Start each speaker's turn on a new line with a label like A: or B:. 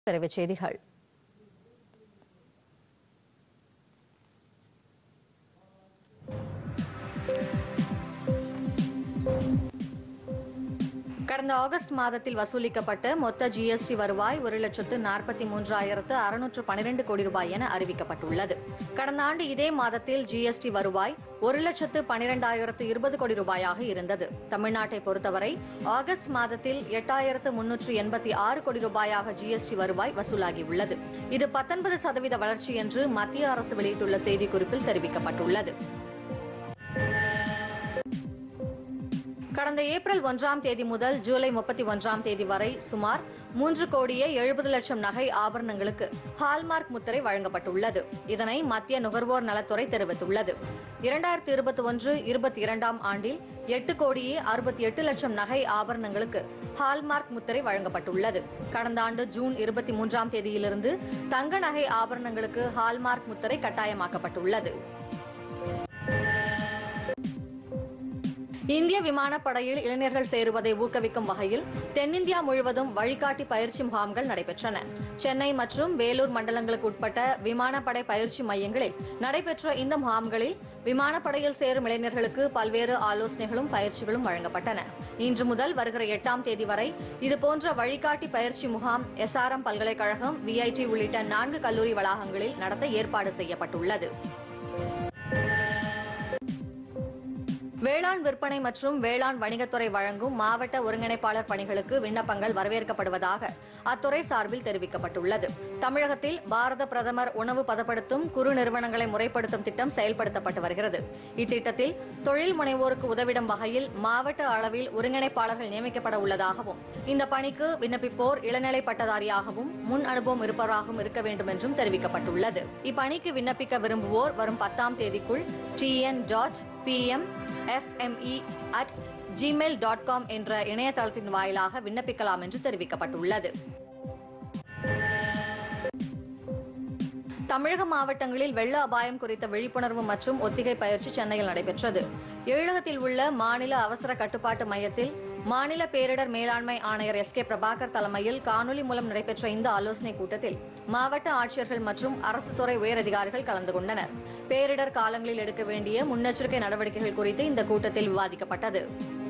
A: விரைவுச் செய்திகள் கடந்த ஆகஸ்ட் மாதத்தில் வசூலிக்கப்பட்ட மொத்த ஜிஎஸ்டி வருவாய் ஒரு லட்சத்து நாற்பத்தி மூன்றாயிரத்து அறுநூற்று பனிரெண்டு கோடி ரூபாய் என அறிவிக்கப்பட்டுள்ளது கடந்த ஆண்டு இதே மாதத்தில் ஜிஎஸ்டி வருவாய் ஒரு லட்சத்து பனிரெண்டாயிரத்து இருபது கோடி ரூபாயாக இருந்தது தமிழ்நாட்டை பொறுத்தவரை ஆகஸ்ட் மாதத்தில் எட்டாயிரத்து முன்னூற்று எண்பத்தி ஆறு கோடி ரூபாயாக ஜிஎஸ்டி வருவாய் வசூலாகியுள்ளது இது பத்தொன்பது சதவீத வளர்ச்சி என்று மத்திய அரசு வெளியிட்டுள்ள செய்திக்குறிப்பில் தெரிவிக்கப்பட்டுள்ளது கடந்த ஏப்ரல் ஒன்றாம் தேதி முதல் ஜூலை முப்பத்தி ஒன்றாம் தேதி வரை சுமார் மூன்று கோடியே எழுபது லட்சம் நகை ஆபரணங்களுக்கு ஹால்மார்க் முத்திரை வழங்கப்பட்டுள்ளது இதனை மத்திய நுகர்வோர் நலத்துறை தெரிவித்துள்ளது இரண்டாயிரத்தி இருபத்தி ஒன்று இருபத்தி இரண்டாம் ஆண்டில் எட்டு கோடியே அறுபத்தி எட்டு லட்சம் நகை ஆபரணங்களுக்கு ஹால்மார்க் முத்திரை வழங்கப்பட்டுள்ளது கடந்த ஆண்டு ஜூன் இருபத்தி மூன்றாம் தேதியிலிருந்து தங்க நகை ஆபரணங்களுக்கு ஹால்மார்க் முத்திரை கட்டாயமாக்கப்பட்டுள்ளது இந்திய விமானப்படையில் இளைஞர்கள் சேருவதை ஊக்குவிக்கும் வகையில் தென்னிந்தியா முழுவதும் வழிகாட்டி பயிற்சி முகாம்கள் நடைபெற்றன சென்னை மற்றும் வேலூர் மண்டலங்களுக்கு உட்பட்ட விமானப்படை பயிற்சி மையங்களில் நடைபெற்ற இந்த முகாம்களில் விமானப்படையில் சேரும் இளைஞர்களுக்கு பல்வேறு ஆலோசனைகளும் பயிற்சிகளும் வழங்கப்பட்டன இன்று முதல் வருகிற எட்டாம் தேதி வரை இதுபோன்ற வழிகாட்டி பயிற்சி முகாம் எஸ்ஆர்எம் பல்கலைக்கழகம் விஐடி உள்ளிட்ட நான்கு கல்லூரி வளாகங்களில் நடத்த ஏற்பாடு செய்யப்பட்டுள்ளது வேளாண் விற்பனை மற்றும் வேளாண் வணிகத்துறை வழங்கும் மாவட்ட ஒருங்கிணைப்பாளர் பணிகளுக்கு விண்ணப்பங்கள் வரவேற்கப்படுவதாக அத்துறை சார்பில் தெரிவிக்கப்பட்டுள்ளது தமிழகத்தில் பாரத பிரதமர் உணவு பதப்படுத்தும் குறு நிறுவனங்களை முறைப்படுத்தும் திட்டம் செயல்படுத்தப்பட்டு வருகிறது இத்திட்டத்தில் தொழில் முனைவோருக்கு உதவிடும் வகையில் மாவட்ட அளவில் ஒருங்கிணைப்பாளர்கள் நியமிக்கப்பட உள்ளதாகவும் இந்த பணிக்கு விண்ணப்பிப்போர் இளநிலை பட்டதாரியாகவும் முன் அனுபவம் இருப்பவராகவும் இருக்க வேண்டும் என்றும் தெரிவிக்கப்பட்டுள்ளது இப்பணிக்கு விண்ணப்பிக்க விரும்புவோர் வரும் பத்தாம் தேதிக்குள் TN dot PM FME at Gmail dot com என்ற இணையதளத்தின் வாயிலாக விண்ணப்பிக்கலாம் என்று தெரிவிக்கப்பட்டுள்ளது தமிழக மாவட்டங்களில் வெள்ள அபாயம் குறித்த விழிப்புணர்வு மற்றும் ஒத்திகை பயிற்சி சென்னையில் நடைபெற்றது எழிலகத்தில் உள்ள மாநில அவசர கட்டுப்பாட்டு மையத்தில் மாநில பேரிடர் மேலாண்மை ஆணையர் எஸ் கே பிரபாகர் தலைமையில் காணொலி மூலம் நடைபெற்ற இந்த ஆலோசனைக் கூட்டத்தில் மாவட்ட ஆட்சியர்கள் மற்றும் அரசு துறை உயரதிகாரிகள் கலந்து கொண்டனர் பேரிடர் காலங்களில் எடுக்க வேண்டிய முன்னெச்சரிக்கை நடவடிக்கைகள் குறித்து இந்த கூட்டத்தில் விவாதிக்கப்பட்டது